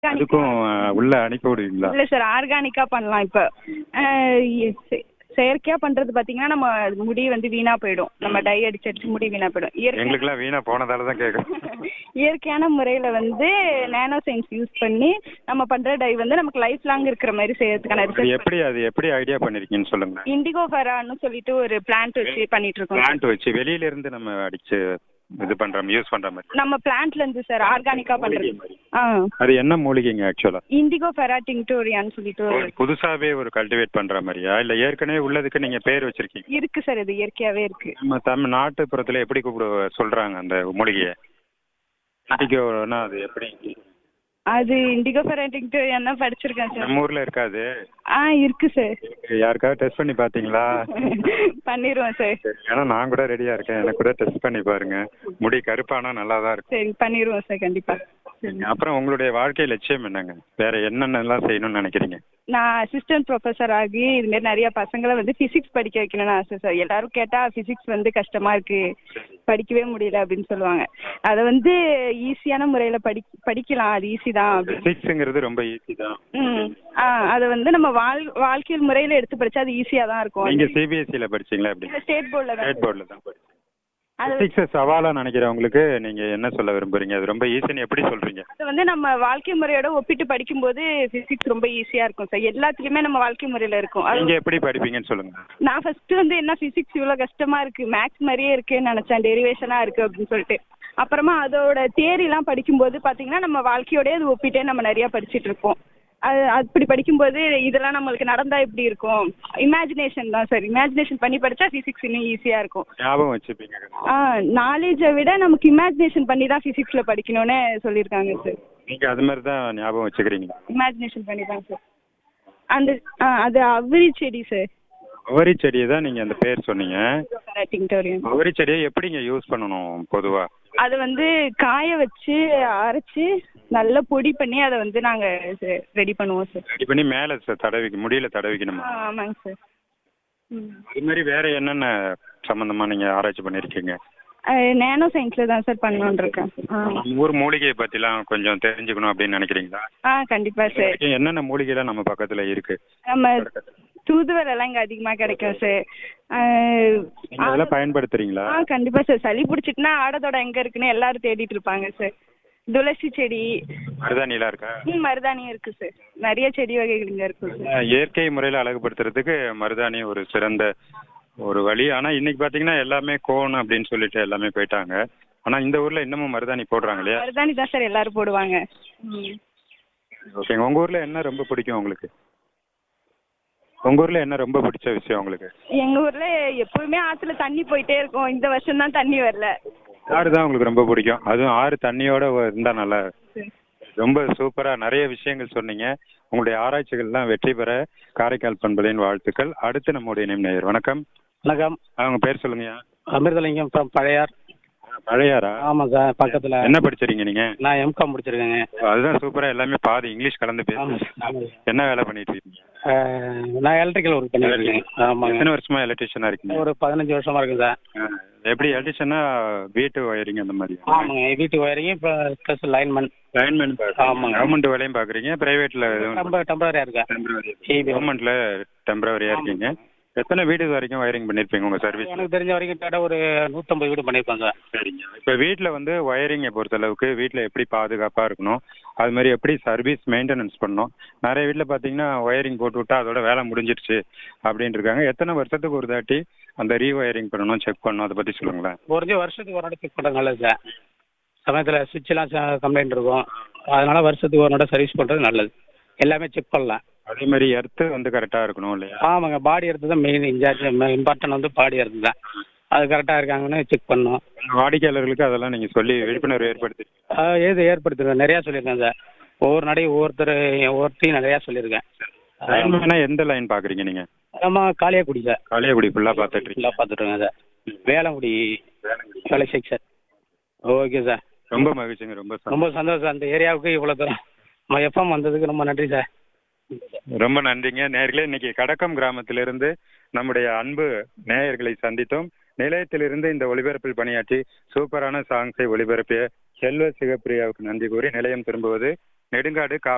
அதுக்கும் அஹ், உள்ள அனுப்பி விடுவீங்களா இல்ல சார் ஆர்கானிக்கா பண்ணலாம் இப்ப அஹ் இ- செ- செயற்கையா பண்றது பாத்தீங்கன்னா நம்ம முடி வந்து வீணா போயிடும் நம்ம டை அடிச்சு அடிச்சு முடி வீணா போயிடும் இயற்கை எங்களுக்குலாம் வீணா போனதால தான் கேட்குறேன் இயற்கையான முறையில வந்து நானோ சயின்ஸ் யூஸ் பண்ணி நம்ம பண்ற டை வந்து நமக்கு லைஃப் லாங் இருக்கிற மாதிரி செய்யறதுக்கான அது ரிசர்ச் எப்படி அது எப்படி ஐடியா பண்ணிருக்கீங்கன்னு சொல்லுங்க இண்டிகோ ஃபெரான்னு சொல்லிட்டு ஒரு பிளான்ட் வச்சு பண்ணிட்டு இருக்கோம் பிளான்ட் வச்சு வெளியில இருந்து நம்ம அடிச்சு இது பண்ற யூஸ் பண்ற மாதிரி நம்ம பிளான்ட்ல இருந்து சார் ஆர்கானிக்கா பண்றது ஆ அது என்ன மூலிகைங்க ஆக்சுவலா இண்டிகோ ஃபெரா டிங்டோரியான்னு சொல்லிட்டு ஒரு புதுசாவே ஒரு கல்டிவேட் பண்ற மாதிரியா இல்ல ஏற்கனவே உள்ளதுக்கு நீங்க பேர் வச்சிருக்கீங்க இருக்கு சார் இது இயற்கையாவே இருக்கு நம்ம தமிழ் நாட்டுப்புறத்துல எப்படி கூப்பிட சொல்றாங்க அந்த மூலிகையை இண்டிகோனா அது எப்படி அது இண்டிகோ ஃபெரா டிங்டோரியான் தான் படிச்சிருக்கேன் சார் நம்ம ஊர்ல இருக்காது ஆ இருக்கு சார் யாருக்காவது டெஸ்ட் பண்ணி பாத்தீங்களா பண்ணிடுவோம் சார் சரி, ஏன்னா நான் கூட ரெடியா இருக்கேன் எனக்கு கூட டெஸ்ட் பண்ணி பாருங்க முடி கருப்பானா நல்லா தான் இருக்கும் சரி பண்ணிடுவோம் சார் கண்டிப்பா சரிங்க. அப்புறம் உங்களுடைய வாழ்க்கை லட்சியம் என்னங்க வேற என்னென்னலாம் செய்யணும்னு நினைக்கிறீங்க நான் அசிஸ்டன்ட் ப்ரொஃபஸர் ஆகி இது மாதிரி நிறைய பசங்களை வந்து பிசிக்ஸ் படிக்க வைக்கணும்னு ஆசை சார் எல்லாரும் கேட்டா பிசிக்ஸ் வந்து கஷ்டமா இருக்கு படிக்கவே முடியல அப்படின்னு சொல்லுவாங்க அதை வந்து ஈஸியான முறையில படி படிக்கலாம் அது ஈஸி தான் அப்படின்னு பிசிக்ஸ்ங்கிறது ரொம்ப ஈஸி தான் ம் ஆ அதை வந்து நம்ம வாழ் வாழ்க்கையில் முறையில எடுத்து படிச்சா அது ஈஸியா தான் இருக்கும் நீங்க சிபிஎஸ்சில படிச்சீங்களா எப்படி ஸ்டேட் போர்டில் தான் ஸ்டேட் போர்டில் தான் படிச்சீங்க அது பிசிக்ஸ் சவாலா நினைக்கிறவங்களுக்கு நீங்க என்ன சொல்ல விரும்புறீங்க அது ரொம்ப ஈஸின்னு எப்படி சொல்றீங்க அது வந்து நம்ம வாழ்க்கை முறையோட ஒப்பிட்டு படிக்கும்போது பிசிக்ஸ் ரொம்ப ஈஸியா இருக்கும் சார் எல்லாத்துலயுமே நம்ம வாழ்க்கை முறையில இருக்கும் அது நீங்க எப்படி படிப்பீங்கன்னு சொல்லுங்க நான் ஃபர்ஸ்ட் வந்து என்ன பிசிக்ஸ் இவ்வளவு கஷ்டமா இருக்கு மேக்ஸ் மாதிரியே இருக்குன்னு நினைச்சேன் டெரிவேஷனா இருக்கு அப்படின்னு சொல்லிட்டு அப்புறமா அதோட தியரிலாம் படிக்கும்போது பாத்தீங்கன்னா நம்ம வாழ்க்கையோடய அது ஒப்பிட்டே நம்ம நிறைய படிச்சிட்டு இருப்போம் அது அப்படி படிக்கும்போது இதெல்லாம் நம்மளுக்கு நடந்தா எப்படி இருக்கும் இமேஜினேஷன் தான் சார் இமேஜினேஷன் பண்ணி படிச்சா பிசிக்ஸ் இன்னும் ஈஸியா இருக்கும் ஞாபகம் வச்சுப்பீங்க ஆ நாலேஜை விட நமக்கு இமேஜினேஷன் பண்ணி தான் பிசிக்ஸ்ல படிக்கணும்னு சொல்லியிருக்காங்க சார் நீங்க அது மாதிரி தான் ஞாபகம் வச்சுக்கிறீங்களா இமேஜினேஷன் பண்ணி தான் சார் அந்த ஆ அது அவ்ரி செடி சார் அவரி செடியை தான் நீங்க அந்த பேர் சொன்னீங்க டிங்டோரியம் அவரி செடியை எப்படிங்க யூஸ் பண்ணணும் பொதுவா அதை வந்து காய வச்சு அரைச்சு நல்லா பொடி பண்ணி அதை வந்து நாங்க ரெடி பண்ணுவோம் சார் ரெடி பண்ணி மேல ச- தடவிக்க முடியல தடவிக்கணுமா ஆமாங்க சார் ம் அது மாதிரி வேற என்னென்ன சம்பந்தமா நீங்க ஆராய்ச்சி பண்ணிருக்கீங்க நேனோ சயின்ஸ்ல தான் சார் பண்ணணும்னு இருக்கேன் ஆ. நம்ம ஊர் மூலிகையை பத்திலாம் கொஞ்சம் தெரிஞ்சுக்கணும் அப்படின்னு நினைக்கிறீங்களா ஆ கண்டிப்பா சார் என்னென்ன மூலிகைலாம் நம்ம பக்கத்துல இருக்கு நம்ம தூதுவளை எல்லாம் இங்க அதிகமா கிடைக்கும் சார் நீங்க அதெல்லாம் பயன்படுத்துறீங்களா ஆ கண்டிப்பா சார் சளி பிடிச்சிட்டுனா ஆடதோட எங்க இருக்குன்னு எல்லாரும் தேடிட்டு இருப்பாங்க சார் துளசி செடி மருதாணிலாம் இருக்கா ம் மருதாணியும் இருக்கு சார் நிறைய செடி வகைகள் இங்க இருக்கு சார் அஹ் இயற்கை முறையில அழகுபடுத்துறதுக்கு மருதாணி ஒரு சிறந்த ஒரு வழி ஆனா இன்னைக்கு பாத்தீங்கன்னா எல்லாமே கோன் அப்படின்னு சொல்லிட்டு எல்லாமே போயிட்டாங்க ஆனா இந்த ஊர்ல இன்னமும் மருதாணி போடுறாங்க இல்லையா மருதாணி தான் சார் எல்லாரும் போடுவாங்க ம் ஓகேங்க உங்க ஊர்ல என்ன ரொம்ப பிடிக்கும் உங்களுக்கு உங்க ஊர்ல என்ன ரொம்ப பிடிச்ச விஷயம் உங்களுக்கு எங்க ஊர்ல எப்பவுமே ஆத்துல தண்ணி போயிட்டே இருக்கும் இந்த வருஷம் தான் தண்ணி வரல ஆறு தான் உங்களுக்கு ரொம்ப பிடிக்கும் அதுவும் ஆறு தண்ணியோட வ- இருந்தா நல்லா ரொம்ப சூப்பரா நிறைய விஷயங்கள் சொன்னீங்க உங்களுடைய ஆராய்ச்சிகள்லாம் வெற்றி பெற காரைக்கால் பண்பலையின் வாழ்த்துக்கள் அடுத்து நம்முடைய நிம் நேயர் வணக்கம் வணக்கம் அவங்க பேர் சொல்லுங்கய்யா அமிர்தலிங்கம் ஃப்ரம் பழையார் பழையாரா ஆமாம் சார் பக்கத்தில் என்ன படிச்சிருக்கீங்க நீங்க நான் எம்காம் முடிச்சிருக்கேங்க அதுதான் சூப்பரா எல்லாமே பாதி இங்கிலீஷ் கலந்து பேச ஆமாம் ஆமாங்க என்ன வேலை பண்ணிட்டு இருக்கீங்க அஹ், நான் எலக்ட்ரிக்கல் ஒர்க் பண்ணிட்டு இருக்கேன் ஆமாங்க எத்தனை வருஷமா எலக்ட்ரிஷியனா இருக்கீங்க ஒரு பதினஞ்சு வருஷமா இருக்கு சார் ஆ, எப்படி எலக்ட்ரிஷியனா வீட்டு வயரிங் அந்த மாதிரி ஆமாங்க வீட்டு ஒயரிங் இப்போ ப்ளஸ் லைன்மேன் லைன்மேன் ஆமாங்க. கவர்மெண்ட் வேலையும் பாக்குறீங்க பிரைவேட்ல ரொம்ப டெம்பரரியாக இருக்கேன் கவர்மெண்ட்ல டெம்பரவரியா இருக்கீங்க எத்தனை வீடு வரைக்கும் வயரிங் பண்ணிருப்பீங்க உங்க சர்வீஸ் எனக்கு தெரிஞ்ச வரைக்கும் கேட்ட ஒரு நூற்றம்பது வீடு பண்ணியிருப்பேன் சார் சரிங்க இப்போ வீட்டில் வந்து ஒயரிங்கை பொறுத்தளவுக்கு வீட்டில் எப்படி பாதுகாப்பாக இருக்கணும் அது மாதிரி எப்படி சர்வீஸ் மெயின்டெனன்ஸ் பண்ணணும் நிறைய வீட்டில் பார்த்தீங்கன்னா ஒயரிங் போட்டு விட்டா அதோட வேலை முடிஞ்சிருச்சு அப்படின்னு இருக்காங்க எத்தனை வருஷத்துக்கு ஒரு தாட்டி அந்த ரீஒயரிங் பண்ணணும் செக் பண்ணணும் அதை பற்றி சொல்லுங்களேன் ஒரு வருஷத்துக்கு ஒரு நாள் செக் பண்ணுறது நல்லது சார் சமயத்தில் சுவிட்செலாம் கம்ப்ளைண்ட் இருக்கும் அதனால வருஷத்துக்கு ஒரு நாள் சர்வீஸ் பண்ணுறது நல்லது எல்லாமே செக் பண்ணலாம் அதே மாதிரி எர்த்து வந்து கரெக்டாக இருக்கணும் இல்லையா ஆமாங்க பாடி எடுத்து தான் மெயின் இன்சார்ஜ் இம்பார்ட்டன்ட் வந்து பாடி எடுத்து தான் அது கரெக்டாக இருக்காங்கன்னு செக் பண்ணணும் உங்க வாடிக்கையாளர்களுக்கு அதெல்லாம் நீங்கள் சொல்லி விழிப்புணர்வு ஏற்படுத்தி ஆஹ் ஏது ஏற்படுத்திருக்கேன் நிறையா சொல்லியிருக்கேன் சார் ஒவ்வொரு நடையும் ஒவ்வொருத்தர் ஒவ்வொருத்தையும் நிறையா சொல்லியிருக்கேன் லைன்மேனா எந்த லைன் பார்க்குறீங்க நீங்கள் நம்ம காளியாக்குடி சார் காளியாகுடி ஃபுல்லாக பார்த்துட்டு இருக்கீங்க ஃபுல்லாக பார்த்துட்ருக்கேன் சார் வேளங்குடி வேலை செக்ஷன் ஓகே சார் ரொம்ப மகிழ்ச்சிங்க ரொம்ப சந்தோஷம். ரொம்ப சந்தோஷம் அந்த ஏரியாவுக்கு இவ்வளோ தூரம் நம்ம எஃப்எம் வந்ததுக்கு ரொம்ப நன்றி சார் ரொம்ப நன்றிங்க நேர்களே இன்னைக்கு கடக்கம் கிராமத்திலிருந்து நம்முடைய அன்பு நேயர்களை சந்தித்தோம் நிலையத்திலிருந்து இந்த ஒளிபரப்பில் பணியாற்றி சூப்பரான சாங்ஸை ஒளிபரப்பிய செல்வ சிவப்பிரியாவுக்கு நன்றி கூறி நிலையம் திரும்புவது நெடுங்காடு கா